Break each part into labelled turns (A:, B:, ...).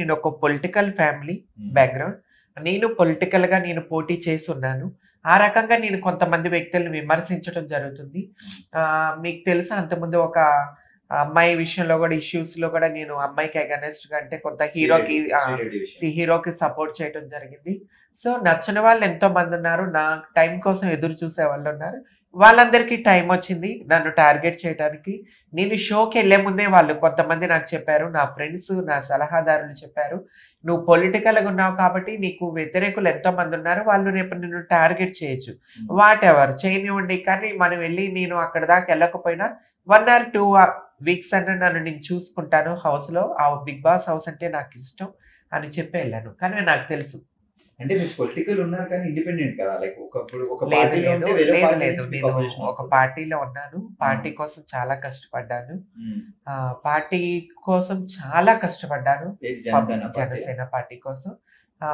A: నేను ఒక political family background నేను పొలిటికల్ గా నేను పోటీ చేసి ఉన్నాను ఆ రకంగా నేను కొంతమంది వ్యక్తులను విమర్శించడం జరుగుతుంది ఆ, మీకు తెలుసా అంతకుముందు ఒక అమ్మాయి విషయంలో కూడా ఇష్యూస్ లో కూడా నేను అమ్మాయికి అగనెస్ట్ గా అంటే కొంత హీరోకి ఆ, సి హీరోకి సపోర్ట్ చేయడం జరిగింది సో నచ్చిన వాళ్ళు ఎంతో మంది ఉన్నారు నా టైం కోసం ఎదురు చూసే వాళ్ళు ఉన్నారు వాళ్ళందరికీ టైం వచ్చింది నన్ను టార్గెట్ చేయడానికి నేను షోకి వెళ్లే ముందే వాళ్ళు కొంతమంది నాకు చెప్పారు నా ఫ్రెండ్స్ నా సలహాదారులు చెప్పారు నువ్వు పొలిటికల్గా ఉన్నావు కాబట్టి నీకు వ్యతిరేకులు ఎంతో మంది ఉన్నారు వాళ్ళు రేపు నిన్ను టార్గెట్ చేయొచ్చు వాట్ ఎవర్ చేయనివ్వండి కానీ మనం వెళ్ళి నేను అక్కడ దాకా వెళ్ళకపోయినా వన్ ఆర్ టూ వీక్స్ అన్న నన్ను నేను చూసుకుంటాను house లో ఆ బిగ్ బాస్ హౌస్ అంటే నాకు ఇష్టం అని చెప్పి వెళ్ళాను కానీ నాకు తెలుసు
B: అంటే మీరు పొలిటికల్ ఉన్నారు కానీ ఇండిపెండెంట్ కదా లైక్ ఒకప్పుడు ఒక
A: లేదు
B: పార్టీలో
A: లేదు
B: ఉంటే వేరే
A: లేదు
B: పార్టీ
A: లేదు
B: నుంచి
A: నేను
B: opposition
A: ఒక
B: వస్తుంది.
A: పార్టీలో ఉన్నాను పార్టీ కోసం చాలా కష్టపడ్డాను
B: ఉమ్.
A: ఆ పార్టీ కోసం చాలా కష్టపడ్డాను
B: ఏది జనసేన పార్టీ
A: జనసేన పార్టీ కోసం ఆ,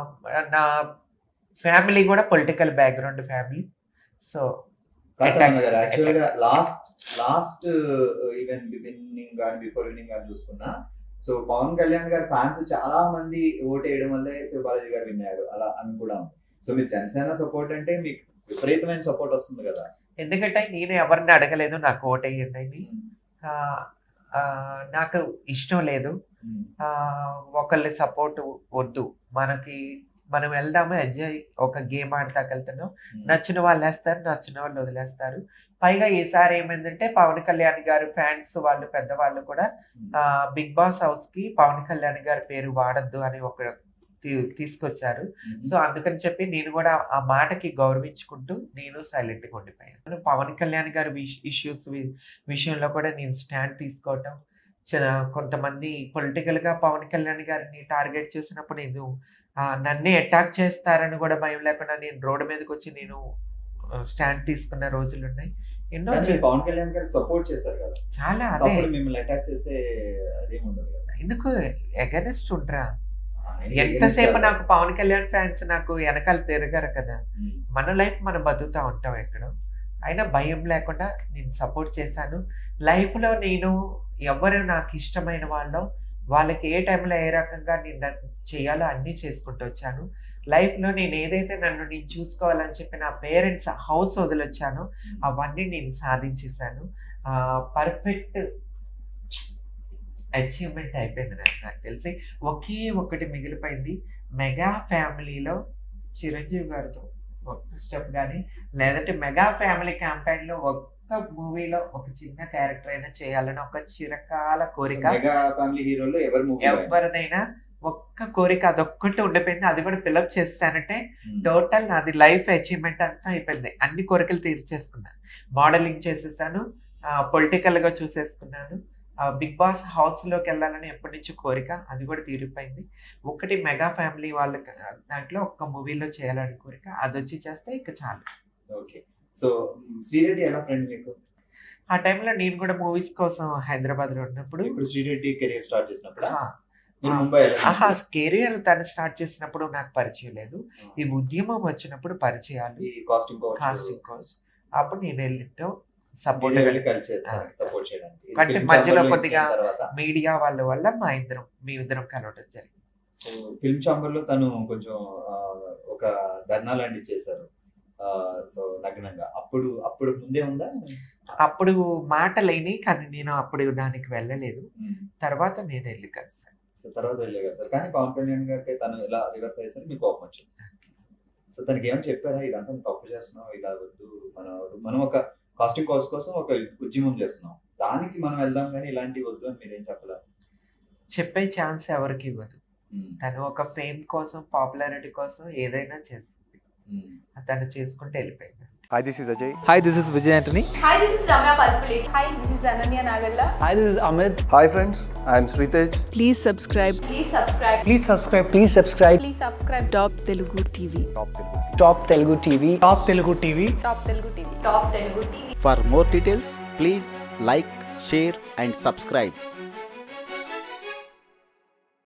A: నా ఫ్యామిలీ కూడా political background family so
B: Kanthamanna గారు యాక్చువల్ గా లాస్ట్ లాస్ట్ ఈవెన్ బిగినింగ్ కానీ బిఫోర్ ఈవినింగ్ కానీ చూసుకున్నా సో పవన్ కళ్యాణ్ గారి ఫ్యాన్స్ చాలా మంది ఓట్ వేయడం వల్లే శివబాలాజీ గారు విన్నారు అలా అని కూడా ఉంది సో మీరు జనసేన సపోర్ట్ అంటే మీకు విపరీతమైన సపోర్ట్ వస్తుంది కదా
A: ఎందుకంటే నేను ఎవరిని అడగలేదు నాకు ఓటేయండి అని ఆ, ఆ, నాకు ఇష్టం లేదు
B: ఉమ్.
A: ఆ, ఒకళ్ళ సపోర్ట్ వద్దు మనకి మనం వెళ్దాము ఎంజాయ్ ఒక గేమ్ ఆడతాకి వెళ్తున్నాం
B: ఉమ్.
A: నచ్చిన వాళ్ళు వేస్తారు నచ్చిన వాళ్ళు వదిలేస్తారు పైగా ఈసారి ఏమైందంటే పవన్ కళ్యాణ్ గారు ఫ్యాన్స్ వాళ్ళు పెద్దవాళ్ళు కూడా ఆ, బిగ్ బాస్ హౌస్ కి పవన్ కళ్యాణ్ గారి పేరు వాడద్దు అని ఒక తీ- తీసుకొచ్చారు
B: ఉమ్.
A: సో అందుకని చెప్పి నేను కూడా ఆ మాటకి గౌరవించుకుంటూ నేను సైలెంట్ గా ఉండిపోయాను పవన్ కళ్యాణ్ గారి ఇష్యూస్ విషయంలో కూడా నేను స్టాండ్ తీసుకోవటం చ- కొంతమంది పొలిటికల్ గా పవన్ కళ్యాణ్ గారిని టార్గెట్ చేసినప్పుడు నేను ఆ, నన్నే అటాక్ చేస్తారని కూడా భయం లేకుండా నేను రోడ్డు మీదకి వచ్చి నేను స్టాండ్ తీసుకున్న రోజులు ఉన్నాయి ఎన్నో
B: కానీ మీరు
A: చేసి-
B: పవన్ కళ్యాణ్ గారికి సపోర్ట్ చేశారు కదా
A: చాలా
B: సో
A: అదే
B: అప్పుడు మిమ్మల్ని అటాక్ చేసే అదేమి ఉండదు కదా
A: ఎందుకు ఎగనెస్ట్ ఉండరా
B: ఆయనకి
A: ఎంతసేపు
B: ఎగరేస్తారు.
A: నాకు పవన్ కళ్యాణ్ ఫ్యాన్స్ నాకు వెనకాల తిరగారు కదా
B: ఉమ్.
A: మన లైఫ్ మనం బతుకుతూ ఉంటాం ఎక్కడ అయినా భయం లేకుండా నేను సపోర్ట్ చేశాను లైఫ్లో నేను ఎవరు నాకు ఇష్టమైన వాళ్ళు వాళ్ళకి ఏ టైంలో ఏ రకంగా నేను దాన్ని చేయాలో అన్నీ చేసుకుంటూ వచ్చాను లైఫ్లో నేను ఏదైతే నన్ను నేను చూసుకోవాలని చెప్పి నా పేరెంట్స్ హౌస్ వదిలొచ్చానో అవన్నీ నేను సాధించేశాను పర్ఫెక్ట్ అచీవ్మెంట్ అయిపోయింది నాకు నాకు తెలిసి ఒకే ఒకటి మిగిలిపోయింది మెగా ఫ్యామిలీలో చిరంజీవి గారితో ఒక్క స్టెప్ కానీ లేదంటే మెగా ఫ్యామిలీ క్యాంపెయిన్లో ఒక్క మూవీలో ఒక చిన్న క్యారెక్టర్ అయినా చేయాలని ఒక చిరకాల కోరిక
B: మెగా ఫ్యామిలీ హీరోలో ఎవరు మూవీ
A: ఎవరిదైనా ఒక్క కోరిక అదొక్కటి ఉండిపోయింది అది కూడా ఫిలప్ చేస్తానంటే టోటల్ నాది లైఫ్ అచీవ్మెంట్ అంతా అయిపోయింది అన్ని కోరికలు తీర్చేసుకున్నాను మోడలింగ్ చేసేసాను పొలిటికల్ గా చూసేసుకున్నాను బిగ్ బాస్ హౌస్ లోకి వెళ్ళాలని ఎప్పటి నుంచి కోరిక అది కూడా తీరిపోయింది ఒకటి మెగా ఫ్యామిలీ వాళ్ళ దాంట్లో ఒక్క మూవీలో చేయాలని కోరిక అది వచ్చి చేస్తే ఇక చాలు
B: ఓకే సో శ్రీరెడ్డి ఎలా ఫ్రెండ్ మీకు
A: ఆ టైంలో నేను కూడా మూవీస్ కోసం హైదరాబాద్ లో ఉన్నప్పుడు
B: ఇప్పుడు శ్రీరెడ్డి కెరీర్ స్టార్ట్ చేసినప్పుడు
A: ఆ,
B: మీరు
A: ఆ.
B: ముంబై
A: ఆహా కెరియర్ తను స్టార్ట్ చేసినప్పుడు నాకు పరిచయం లేదు ఈ ఉద్యమం వచ్చినప్పుడు పరిచయాలు
B: ఈ కాస్ట్యూమ్
A: కాస్టింగ్ కోర్స్ అప్పుడు నేను వెళ్ళితో సపోర్ట్
B: సపోర్ట్ చేయడానికి
A: అంటే
B: Film
A: మధ్యలో
B: chamber లో
A: కొద్దిగా
B: ఇచ్చిన తర్వాత
A: మీడియా వాళ్ళ వల్ల మా ఇద్దరం మీ ఇద్దరం కలవటం జరిగింది
B: సో ఫిల్మ్ ఛాంబర్ లో తను కొంచెం ఆ, ఒక ధర్నా లాంటివి చేశారు సో నగ్నంగా అప్పుడు అప్పుడు ముందే ఉందా
A: అప్పుడు మాటలేని కానీ నేను అప్పుడు దానికి వెళ్ళలేదు
B: ఉమ్.
A: తర్వాత నేను వెళ్ళి కలిసాను
B: సో తర్వాత వెళ్ళే కదా సార్ కానీ పవన్ కళ్యాణ్ గారికి తను ఇలా రివర్స్ అయ్యేసరికి మీకు కోపం వచ్చింది సో తనకి ఏమని చెప్పారా ఇదంతా నువ్వు తప్పు చేస్తున్నావు ఇలా వద్దు మనం మనం ఒక కాస్టింగ్ కోర్స్ కోసం ఒక ఉద్యమం చేస్తున్నాం దానికి మనం వెళ్దాం కానీ ఇలాంటివి వద్దు అని మీరేం చెప్పలేదు
A: చెప్పే ఛాన్స్ ఎవరికి ఇవ్వదు తను ఒక ఫేమ్ కోసం పాపులారిటీ కోసం ఏదైనా చేస్తుంది తను చేసుకుంటే వెళ్ళిపోయింది
C: Hi, this is Ajay.
D: Hi, this is Vijay Antony.
E: Hi, this is Ramya Palpulate.
F: Hi, this is Ananya Nagalla.
D: Hi, this is Amit.
C: Hi, friends. I am Sritej.
G: Please subscribe
E: Please subscribe.
D: Please subscribe. Please subscribe.
F: Please subscribe
G: Top Telugu TV.
C: Top Telugu.
D: Top Telugu TV. Top Telugu TV.
F: Top Telugu TV.
E: Top Telugu TV.
H: For more details, please like, share, and subscribe.